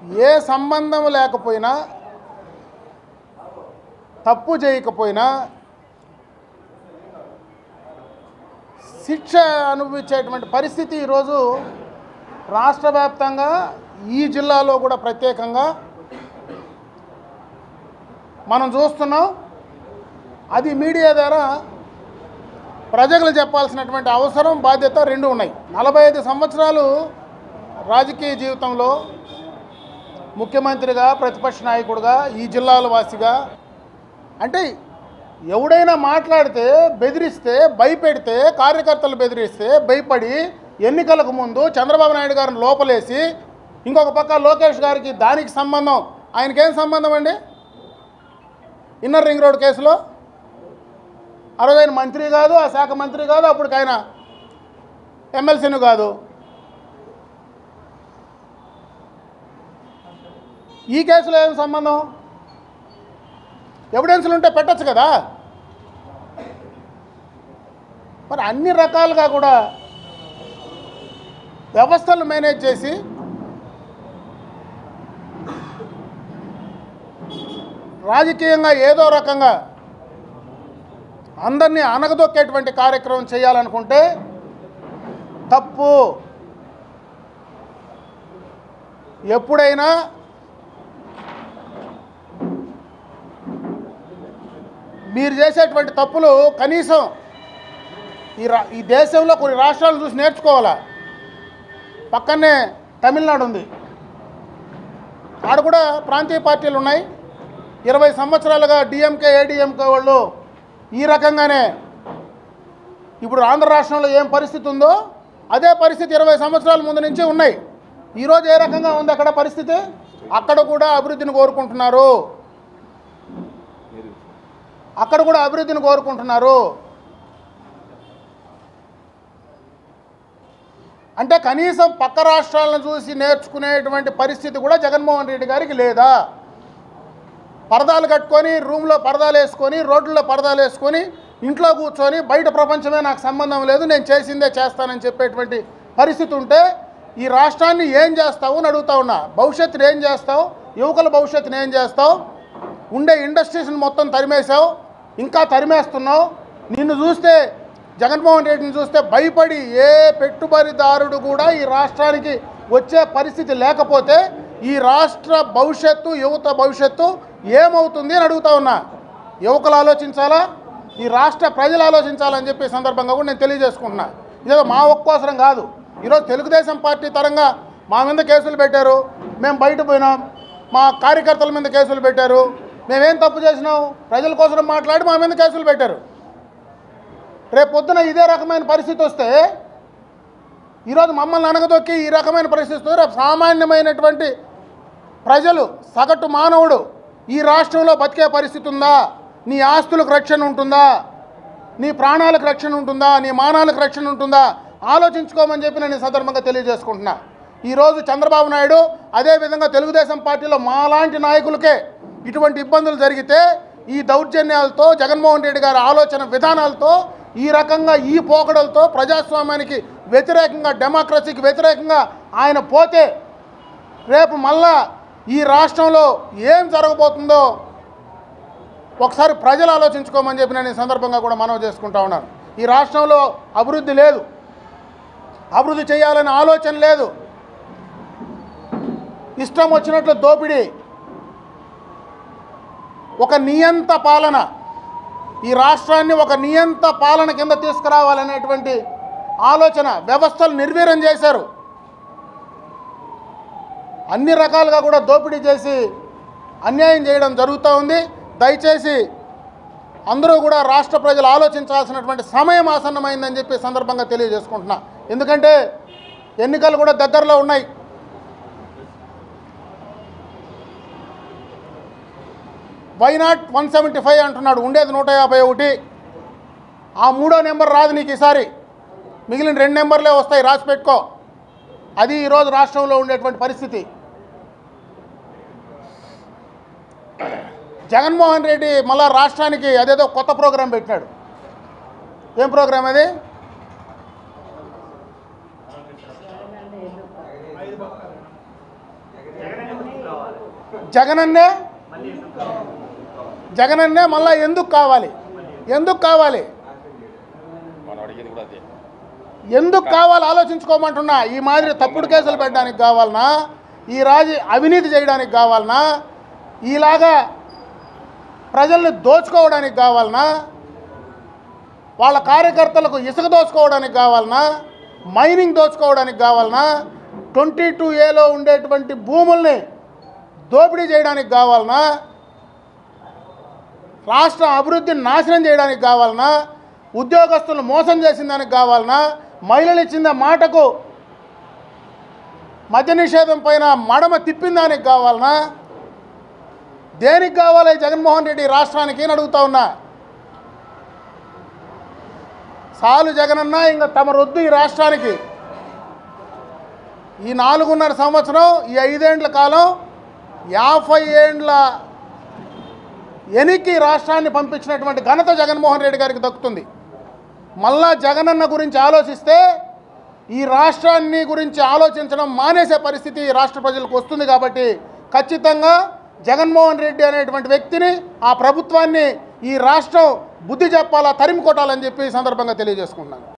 ఏ సంబంధం లేకపోయినా తప్పు చేయకపోయినా శిక్ష అనుభవించేటువంటి పరిస్థితి ఈరోజు రాష్ట్ర వ్యాప్తంగా ఈ జిల్లాలో కూడా ప్రత్యేకంగా మనం చూస్తున్నాం అది మీడియా ద్వారా ప్రజలు చెప్పాల్సినటువంటి అవసరం బాధ్యత రెండు ఉన్నాయి నలభై ఐదు సంవత్సరాలు రాజకీయ జీవితంలో ముఖ్యమంత్రిగా ప్రతిపక్ష నాయకుడిగా ఈ జిల్లాల వాసిగా అంటే ఎవడైనా మాట్లాడితే బెదిరిస్తే భయపెడితే కార్యకర్తలు బెదిరిస్తే భయపడి ఎన్నికలకు ముందు చంద్రబాబు నాయుడు గారిని లోపలేసి ఇంకొక పక్క లోకేష్ గారికి దానికి సంబంధం ఆయనకేం సంబంధం అండి ఇన్నర్ రింగ్ రోడ్ కేసులో ఆ రోజు ఆయన మంత్రి కాదు ఆ శాఖ మంత్రి కాదు అప్పటికి ఆయన ఎమ్మెల్సీని కాదు ఈ కేసులో ఏం సంబంధం ఎవిడెన్స్లు ఉంటే పెట్టచ్చు కదా మరి అన్ని రకాలుగా కూడా వ్యవస్థలు మేనేజ్ చేసి రాజకీయంగా ఏదో రకంగా అందరినీ అనగదొక్కేటువంటి కార్యక్రమం చేయాలనుకుంటే తప్పు ఎప్పుడైనా మీరు చేసేటువంటి తప్పులు కనీసం ఈ రా ఈ దేశంలో కొన్ని రాష్ట్రాలు చూసి నేర్చుకోవాలా పక్కనే తమిళనాడు ఉంది ఆడ కూడా ప్రాంతీయ పార్టీలు ఉన్నాయి ఇరవై సంవత్సరాలుగా డిఎంకే ఏడిఎంకే వాళ్ళు ఈ రకంగానే ఇప్పుడు ఆంధ్ర రాష్ట్రంలో ఏం పరిస్థితి ఉందో అదే పరిస్థితి ఇరవై సంవత్సరాల ముందు నుంచి ఉన్నాయి ఈరోజు ఏ రకంగా ఉంది అక్కడ పరిస్థితి అక్కడ కూడా అభివృద్ధిని కోరుకుంటున్నారు అక్కడ కూడా అభివృద్ధిని కోరుకుంటున్నారు అంటే కనీసం పక్క రాష్ట్రాలను చూసి నేర్చుకునేటువంటి పరిస్థితి కూడా జగన్మోహన్ రెడ్డి గారికి లేదా పరదాలు కట్టుకొని రూమ్లో పరదాలు వేసుకొని రోడ్లలో పరదాలు వేసుకొని ఇంట్లో కూర్చొని బయట ప్రపంచమే నాకు సంబంధం లేదు నేను చేసిందే చేస్తానని చెప్పేటువంటి పరిస్థితి ఉంటే ఈ రాష్ట్రాన్ని ఏం చేస్తావు అని అడుగుతా ఉన్నా భవిష్యత్తుని ఏం చేస్తావు యువకుల భవిష్యత్తుని ఏం చేస్తావు ఉండే ఇండస్ట్రీస్ని మొత్తం తరిమేశావు ఇంకా తరిమేస్తున్నావు నిన్ను చూస్తే జగన్మోహన్ రెడ్డిని చూస్తే భయపడి ఏ పెట్టుబడిదారుడు కూడా ఈ రాష్ట్రానికి వచ్చే పరిస్థితి లేకపోతే ఈ రాష్ట్ర భవిష్యత్తు యువత భవిష్యత్తు ఏమవుతుంది అని అడుగుతా ఉన్నా యువకులు ఆలోచించాలా ఈ రాష్ట్ర ప్రజలు ఆలోచించాలని చెప్పి ఈ సందర్భంగా కూడా నేను తెలియజేసుకుంటున్నా ఇదేదో మా ఒక్కోసరం కాదు ఈరోజు తెలుగుదేశం పార్టీ తరంగా మా మీద కేసులు పెట్టారు మేము బయట పోయినాం మా కార్యకర్తల మీద కేసులు పెట్టారు మేమేం తప్పు చేసినాం ప్రజల కోసం మాట్లాడి మా మీద కేసులు పెట్టారు రేపు పొద్దున ఇదే రకమైన పరిస్థితి వస్తే ఈరోజు మమ్మల్ని అనగదొక్కి ఈ రకమైన పరిస్థితి వస్తే రేపు సామాన్యమైనటువంటి ప్రజలు సగటు మానవుడు ఈ రాష్ట్రంలో బతికే పరిస్థితి ఉందా నీ ఆస్తులకు రక్షణ ఉంటుందా నీ ప్రాణాలకు రక్షణ ఉంటుందా నీ మానాలకు రక్షణ ఉంటుందా ఆలోచించుకోమని చెప్పి నేను ఈ సందర్భంగా తెలియజేసుకుంటున్నా ఈరోజు చంద్రబాబు నాయుడు అదేవిధంగా తెలుగుదేశం పార్టీలో మాలాంటి నాయకులకే ఇటువంటి ఇబ్బందులు జరిగితే ఈ దౌర్జన్యాలతో జగన్మోహన్ రెడ్డి గారి ఆలోచన విధానాలతో ఈ రకంగా ఈ పోకడలతో ప్రజాస్వామ్యానికి వ్యతిరేకంగా డెమోక్రసీకి వ్యతిరేకంగా ఆయన పోతే రేపు మళ్ళా ఈ రాష్ట్రంలో ఏం జరగబోతుందో ఒకసారి ప్రజలు ఆలోచించుకోమని చెప్పి నేను ఈ సందర్భంగా కూడా మనవి చేసుకుంటా ఉన్నాను ఈ రాష్ట్రంలో అభివృద్ధి లేదు అభివృద్ధి చేయాలనే ఆలోచన లేదు ఇష్టం వచ్చినట్లు దోపిడీ ఒక నియంత పాలన ఈ రాష్ట్రాన్ని ఒక నియంత పాలన కింద తీసుకురావాలనేటువంటి ఆలోచన వ్యవస్థలు నిర్వీర్యం చేశారు అన్ని రకాలుగా కూడా దోపిడీ చేసి అన్యాయం చేయడం జరుగుతూ ఉంది దయచేసి అందరూ కూడా రాష్ట్ర ప్రజలు ఆలోచించాల్సినటువంటి సమయం ఆసన్నమైందని చెప్పి ఈ సందర్భంగా తెలియజేసుకుంటున్నా ఎందుకంటే ఎన్నికలు కూడా దగ్గరలో ఉన్నాయి why not one seventy five అంటున్నాడు ఉండేది నూట యాభై ఒకటి ఆ మూడో నెంబర్ రాదు నీకు ఈసారి మిగిలిన రెండు నెంబర్లే వస్తాయి రాసి పెట్టుకో అది ఈరోజు రాష్ట్రంలో ఉండేటువంటి పరిస్థితి జగన్మోహన్ రెడ్డి మళ్ళా రాష్ట్రానికి అదేదో కొత్త ప్రోగ్రాం పెట్టినాడు ఏం ప్రోగ్రాం అది జగనన్నే జగనన్నే మళ్ళా ఎందుకు కావాలి ఎందుకు కావాలి మనం అడిగింది కూడా అదే ఎందుకు కావాలి ఆలోచించుకోమంటున్నా ఈ మాదిరి తప్పుడు కేసులు పెట్టడానికి కావాలనా ఈ రాజు అవినీతి చేయడానికి కావాలనా ఈలాగా ప్రజల్ని దోచుకోవడానికి కావాలనా వాళ్ళ కార్యకర్తలకు ఇసుక దోచుకోవడానికి కావాలనా మైనింగ్ దోచుకోవడానికి కావాలనా ట్వంటీ టూ ఏలో ఉండేటువంటి భూముల్ని దోపిడీ చేయడానికి కావాలనా రాష్ట్ర అభివృద్ధిని నాశనం చేయడానికి కావాలనా ఉద్యోగస్తులను మోసం చేసిన దానికి కావాలనా మహిళలు ఇచ్చిన మాటకు మద్య నిషేధం పైన మడమ తిప్పిన దానికి కావాలనా దేనికి కావాలి జగన్మోహన్ రెడ్డి రాష్ట్రానికి అని అడుగుతా ఉన్నా సాలు జగనన్న ఇంకా తమ రొద్దు ఈ రాష్ట్రానికి ఈ నాలుగున్నర సంవత్సరం ఈ ఐదేండ్ల కాలం యాభై ఏండ్ల ఎనికి రాష్ట్రాన్ని పంపించినటువంటి ఘనత జగన్మోహన్ రెడ్డి గారికి దక్కుతుంది మళ్ళా జగనన్న గురించి ఆలోచిస్తే ఈ రాష్ట్రాన్ని గురించి ఆలోచించడం మానేసే పరిస్థితి ఈ రాష్ట్ర ప్రజలకు వస్తుంది కాబట్టి ఖచ్చితంగా జగన్మోహన్ రెడ్డి అనేటువంటి వ్యక్తిని ఆ ప్రభుత్వాన్ని ఈ రాష్ట్రం బుద్ధి చెప్పాలా తరిమి కొట్టాలని చెప్పి ఈ సందర్భంగా తెలియజేసుకుంటున్నాను